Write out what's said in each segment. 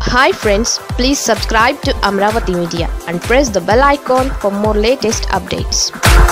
hi friends please subscribe to Amaravati media and press the bell icon for more latest updates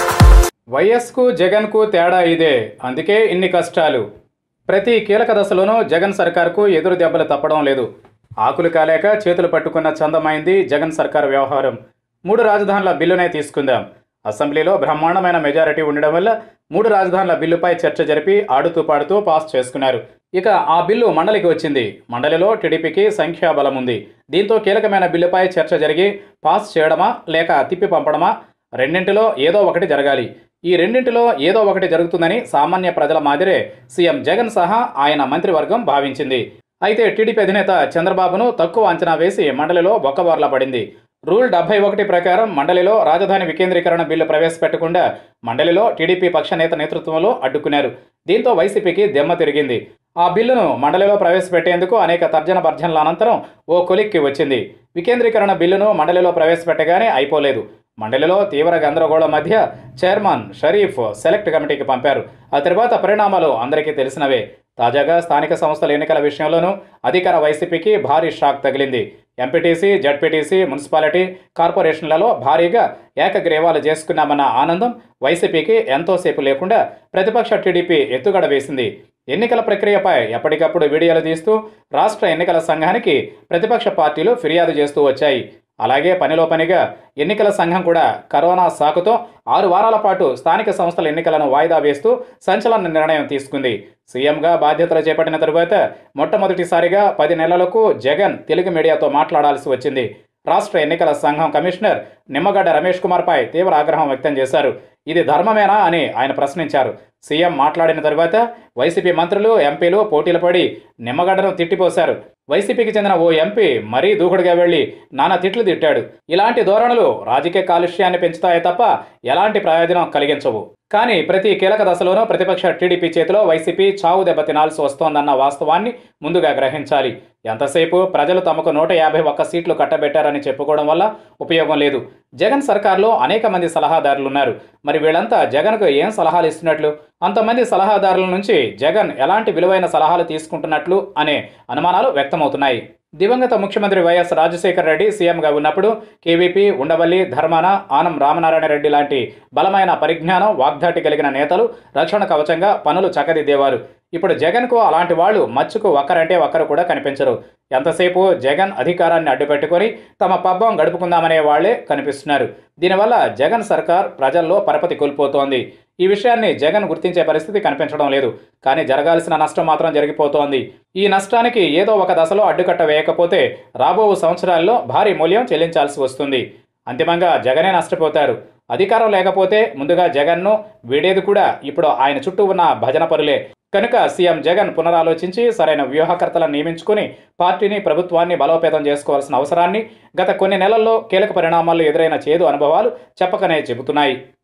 వైఎస్కు జగన్కు తేడా ఇదే అందుకే ఇన్ని కష్టాలు ప్రతి కీలక దశలోనూ జగన్ సర్కార్కు ఎదురు దెబ్బలు తప్పడం లేదు ఆకులు కాలేక చేతులు పట్టుకున్న చందమైంది జగన్ సర్కార్ వ్యవహారం మూడు రాజధానుల బిల్లునే తీసుకుందాం అసెంబ్లీలో బ్రహ్మాండమైన మెజారిటీ ఉండడం వల్ల మూడు రాజధానుల బిల్లుపై చర్చ జరిపి ఆడుతూ పాడుతూ పాస్ చేసుకున్నారు ఇక ఆ బిల్లు మండలికి వచ్చింది మండలిలో టీడీపీకి సంఖ్యాబలం ఉంది దీంతో కీలకమైన బిల్లుపై చర్చ జరిగి పాస్ చేయడమా లేక తిప్పి పంపడమా రెండింటిలో ఏదో ఒకటి జరగాలి ఈ రెండింటిలో ఏదో ఒకటి జరుగుతుందని సామాన్య ప్రజల మాదిరే సీఎం జగన్ సహా ఆయన మంత్రివర్గం భావించింది అయితే టీడీపీ అధినేత చంద్రబాబును తక్కువ అంచనా వేసి మండలిలో బొక్కబోర్లా పడింది రూల్ డెబ్బై ఒకటి ప్రకారం మండలిలో రాజధాని వికేంద్రీకరణ బిల్లు ప్రవేశపెట్టకుండా మండలిలో టీడీపీ పక్ష నేత నేతృత్వంలో అడ్డుకున్నారు దీంతో వైసీపీకి దెమ్మ తిరిగింది ఆ బిల్లును మండలిలో ప్రవేశపెట్టేందుకు అనేక తర్జన భర్జనల అనంతరం ఓ కొలిక్కి వచ్చింది వికేంద్రీకరణ బిల్లును మండలిలో ప్రవేశపెట్టగానే అయిపోలేదు మండలిలో తీవ్ర గందరగోళం మధ్య చైర్మన్ షరీఫ్ సెలెక్ట్ కమిటీకి పంపారు ఆ తర్వాత పరిణామాలు అందరికీ తెలిసినవే తాజాగా స్థానిక సంస్థల ఎన్నికల విషయంలోనూ అధికార వైసీపీకి భారీ షాక్ తగిలింది ఎంపీటీసీ జడ్పీటీసీ మున్సిపాలిటీ కార్పొరేషన్లలో భారీగా ఏకగ్రీవాలు చేసుకున్నామన్న ఆనందం వైసీపీకి ఎంతోసేపు లేకుండా ప్రతిపక్ష టీడీపీ ఎత్తుగడ వేసింది ఎన్నికల ప్రక్రియపై ఎప్పటికప్పుడు వీడియోలు తీస్తూ రాష్ట్ర ఎన్నికల సంఘానికి ప్రతిపక్ష పార్టీలు ఫిర్యాదు చేస్తూ వచ్చాయి అలాగే పనిలో పనిగా ఎన్నికల సంఘం కూడా కరోనా సాకుతో ఆరు వారాల పాటు స్థానిక సంస్థల ఎన్నికలను వాయిదా వేస్తూ సంచలన నిర్ణయం తీసుకుంది సీఎంగా బాధ్యతలు చేపట్టిన తరువాత మొట్టమొదటిసారిగా పది నెలలకు జగన్ తెలుగు మీడియాతో మాట్లాడాల్సి వచ్చింది రాష్ట్ర ఎన్నికల సంఘం కమిషనర్ నిమ్మగడ్డ రమేష్ కుమార్పై తీవ్ర ఆగ్రహం వ్యక్తం చేశారు ఇది ధర్మమేనా అని ఆయన ప్రశ్నించారు సీఎం మాట్లాడిన తరువాత వైసీపీ మంత్రులు ఎంపీలు పోటీలు పడి నిమ్మగడ్డను తిట్టిపోశారు వైసీపీకి చెందిన ఓ ఎంపీ మరీ దూకుడుగా వెళ్లి నానా తిట్లు తిట్టాడు ఇలాంటి ధోరణులు రాజకీయ కాలుష్యాన్ని పెంచుతాయే తప్ప ఎలాంటి ప్రయోజనం కలిగించవు కానీ ప్రతి కీలక దశలోనూ ప్రతిపక్ష టీడీపీ చేతిలో వైసీపీ చావు దెబ్బ తినాల్సి వస్తోందన్న వాస్తవాన్ని ముందుగా గ్రహించాలి ఎంతసేపు ప్రజలు తమకు నూట యాభై ఒక్క సీట్లు కట్టబెట్టారని చెప్పుకోవడం వల్ల ఉపయోగం లేదు జగన్ సర్కార్లో అనేక మంది సలహాదారులు ఉన్నారు మరి వీళ్ళంతా జగన్కు ఏం సలహాలు ఇస్తున్నట్లు అంతమంది సలహాదారుల నుంచి జగన్ ఎలాంటి విలువైన సలహాలు తీసుకుంటున్నట్లు అనే అనుమానాలు వ్యక్తమవుతున్నాయి దివంగత ముఖ్యమంత్రి వైఎస్ రాజశేఖర రెడ్డి సీఎంగా ఉన్నప్పుడు కేవీపీ ఉండవల్లి ధర్మాన ఆనం రామనారాయణ రెడ్డి లాంటి బలమైన పరిజ్ఞానం వాగ్దాటి కలిగిన నేతలు రక్షణ కవచంగా పనులు చక్కదిద్దేవారు ఇప్పుడు జగన్కు అలాంటి వాళ్ళు మచ్చుకు ఒక్కరంటే ఒక్కరు కూడా కనిపించరు ఎంతసేపు జగన్ అధికారాన్ని అడ్డుపెట్టుకొని తమ పబ్బం గడుపుకుందామనే వాళ్లే కనిపిస్తున్నారు దీనివల్ల జగన్ సర్కార్ ప్రజల్లో పరపతి కోల్పోతోంది ఈ విషయాన్ని జగన్ గుర్తించే పరిస్థితి కనిపించడం లేదు కానీ జరగాల్సిన నష్టం మాత్రం జరిగిపోతోంది ఈ నష్టానికి ఏదో ఒక దశలో అడ్డుకట్ట వేయకపోతే రాబో సంవత్సరాల్లో భారీ మూల్యం చెల్లించాల్సి వస్తుంది అంతిమంగా జగనే నష్టపోతారు అధికారం లేకపోతే ముందుగా జగన్ను వీడేది కూడా ఇప్పుడు ఆయన చుట్టూ ఉన్న భజన పరులే కనుక సీఎం జగన్ పునరాలోచించి సరైన వ్యూహకర్తలను నియమించుకుని పార్టీని ప్రభుత్వాన్ని బలోపేతం చేసుకోవాల్సిన అవసరాన్ని గత కొన్ని నెలల్లో కీలక పరిణామాల్లో ఎదురైన చేదు అనుభవాలు చెప్పకనే చెబుతున్నాయి